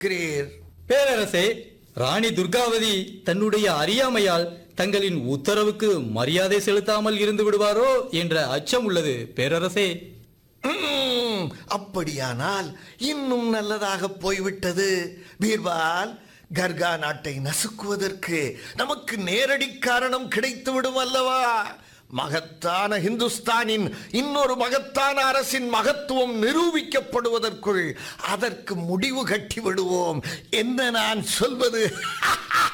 Greer பேரரசே ராணி துர்காவதி தன்னுடைய அறியாமையால் தங்களின் உத்தரவுக்கு மரியாதை செலுத்தாமல் இருந்து விடுவாரோ என்ற அச்சம் உள்ளது பேரரசே ம்ம், அப்படியானால் இன்னும் நல்லதாக போய்விட்டது பீர்பால் கர்கா நாட்டை நசுக்குவதற்கு நமக்கு நேரடி காரணம் கிடைத்து விடும் அல்லவா மகத்தான ஹிந்துஸ்தானின் இன்னொரு மகத்தான அரசின் மகத்துவம் நிரூபிக்கப்படுவதற்குள் அதற்கு முடிவு கட்டி விடுவோம் என்ன நான் சொல்வது